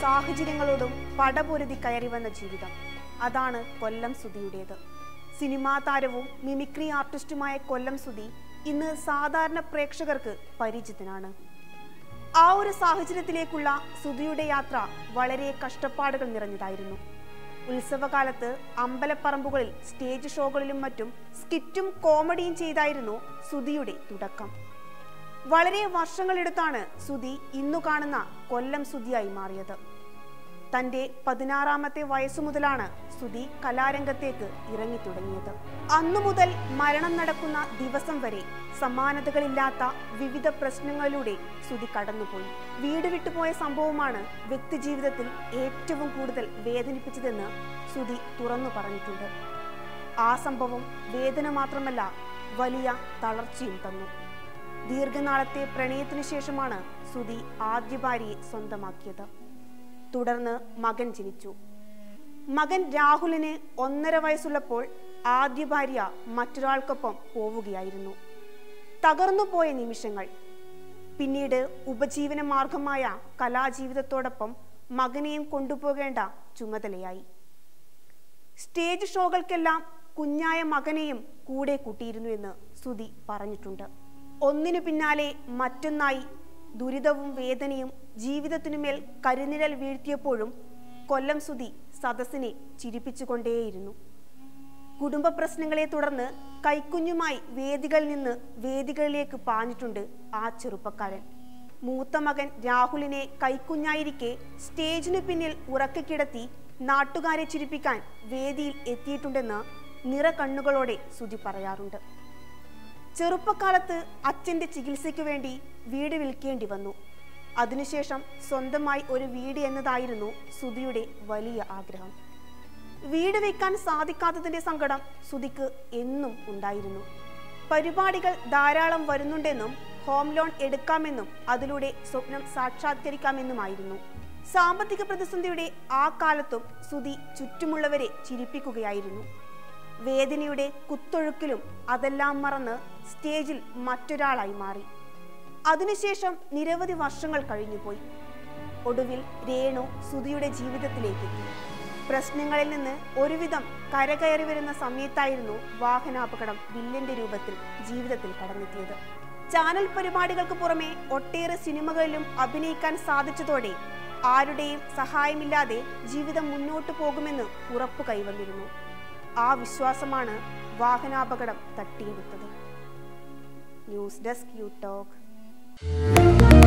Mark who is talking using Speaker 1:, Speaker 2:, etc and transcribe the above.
Speaker 1: സാഹചര്യങ്ങളോടും പടപൊരുതി കയറി വന്ന ജീവിതം അതാണ് കൊല്ലം സുധിയുടേത് സിനിമാ താരവും മിമിക്രി ആർട്ടിസ്റ്റുമായ കൊല്ലം സുധി ഇന്ന് സാധാരണ പ്രേക്ഷകർക്ക് പരിചിതനാണ് ആ ഒരു സാഹചര്യത്തിലേക്കുള്ള സുധിയുടെ യാത്ര വളരെ കഷ്ടപ്പാടുകൾ നിറഞ്ഞതായിരുന്നു ഉത്സവകാലത്ത് അമ്പലപ്പറമ്പുകളിൽ സ്റ്റേജ് ഷോകളിലും മറ്റും സ്കിറ്റും കോമഡിയും ചെയ്തായിരുന്നു സുധിയുടെ തുടക്കം വളരെ വർഷങ്ങളെടുത്താണ് സുധി ഇന്നു കാണുന്ന കൊല്ലം സുധിയായി മാറിയത് തന്റെ പതിനാറാമത്തെ വയസ്സു മുതലാണ് സുധി കലാരംഗത്തേക്ക് ഇറങ്ങിത്തുടങ്ങിയത് അന്നു മുതൽ മരണം നടക്കുന്ന ദിവസം വരെ സമാനതകളില്ലാത്ത വിവിധ പ്രശ്നങ്ങളിലൂടെ സുധി കടന്നുപോയി വീട് വിട്ടുപോയ സംഭവമാണ് വ്യക്തിജീവിതത്തിൽ ഏറ്റവും കൂടുതൽ വേദനിപ്പിച്ചതെന്ന് സുധി തുറന്നു പറഞ്ഞിട്ടുണ്ട് ആ സംഭവം വേദന മാത്രമല്ല വലിയ തളർച്ചയും തന്നു ദീർഘനാളത്തെ പ്രണയത്തിനു ശേഷമാണ് സുധി ആദ്യ ഭാര്യയെ സ്വന്തമാക്കിയത് തുടർന്ന് മകൻ ജനിച്ചു മകൻ രാഹുലിന് ഒന്നര വയസ്സുള്ളപ്പോൾ ആദ്യ ഭാര്യ മറ്റൊരാൾക്കൊപ്പം പോവുകയായിരുന്നു തകർന്നുപോയ നിമിഷങ്ങൾ പിന്നീട് ഉപജീവന മാർഗമായ കലാജീവിതത്തോടൊപ്പം മകനെയും കൊണ്ടുപോകേണ്ട ചുമതലയായി സ്റ്റേജ് ഷോകൾക്കെല്ലാം കുഞ്ഞായ മകനെയും കൂടെ കൂട്ടിയിരുന്നു എന്ന് സുധി പറഞ്ഞിട്ടുണ്ട് ഒന്നിനു പിന്നാലെ മറ്റൊന്നായി ദുരിതവും വേദനയും ജീവിതത്തിനുമേൽ കരിനിഴൽ വീഴ്ത്തിയപ്പോഴും കൊല്ലം സുധി സദസ്സിനെ ചിരിപ്പിച്ചുകൊണ്ടേയിരുന്നു കുടുംബ പ്രശ്നങ്ങളെ തുടർന്ന് കൈക്കുഞ്ഞുമായി വേദികളിൽ നിന്ന് വേദികളിലേക്ക് പാഞ്ഞിട്ടുണ്ട് ആ ചെറുപ്പക്കാരൻ മൂത്ത മകൻ രാഹുലിനെ കൈക്കുഞ്ഞായിരിക്കെ സ്റ്റേജിനു പിന്നിൽ ഉറക്കി കിടത്തി നാട്ടുകാരെ ചിരിപ്പിക്കാൻ വേദിയിൽ എത്തിയിട്ടുണ്ടെന്ന് നിറകണ്ണുകളോടെ സുധി പറയാറുണ്ട് ചെറുപ്പകാലത്ത് അച്ഛന്റെ ചികിത്സയ്ക്ക് വേണ്ടി വീട് വിൽക്കേണ്ടി വന്നു അതിനുശേഷം സ്വന്തമായി ഒരു വീട് എന്നതായിരുന്നു സുധിയുടെ വലിയ ആഗ്രഹം വീട് വയ്ക്കാൻ സാധിക്കാത്തതിന്റെ സങ്കടം സുധിക്ക് എന്നും ഉണ്ടായിരുന്നു പരിപാടികൾ ധാരാളം വരുന്നുണ്ടെന്നും ഹോം ലോൺ എടുക്കാമെന്നും അതിലൂടെ സ്വപ്നം സാക്ഷാത്കരിക്കാമെന്നുമായിരുന്നു സാമ്പത്തിക പ്രതിസന്ധിയുടെ ആ കാലത്തും സുധി ചുറ്റുമുള്ളവരെ ചിരിപ്പിക്കുകയായിരുന്നു വേദനയുടെ കുത്തൊഴുക്കിലും അതെല്ലാം മറന്ന് സ്റ്റേജിൽ മറ്റൊരാളായി മാറി അതിനുശേഷം നിരവധി വർഷങ്ങൾ കഴിഞ്ഞുപോയി ഒടുവിൽ രേണു സുധിയുടെ ജീവിതത്തിലേക്ക് എത്തി പ്രശ്നങ്ങളിൽ നിന്ന് ഒരുവിധം കരകയറി വരുന്ന സമയത്തായിരുന്നു വാഹനാപകടം വില്ലന്റെ രൂപത്തിൽ ജീവിതത്തിൽ കടന്നെത്തിയത് ചാനൽ പരിപാടികൾക്ക് പുറമെ ഒട്ടേറെ സിനിമകളിലും അഭിനയിക്കാൻ സാധിച്ചതോടെ ആരുടെയും സഹായമില്ലാതെ ജീവിതം മുന്നോട്ടു പോകുമെന്ന് ഉറപ്പു കൈവന്നിരുന്നു ആ വിശ്വാസമാണ് വാഹനാപകടം തട്ടിയെടുത്തത് ന്യൂസ് ഡെസ്ക് യു ടോക്ക്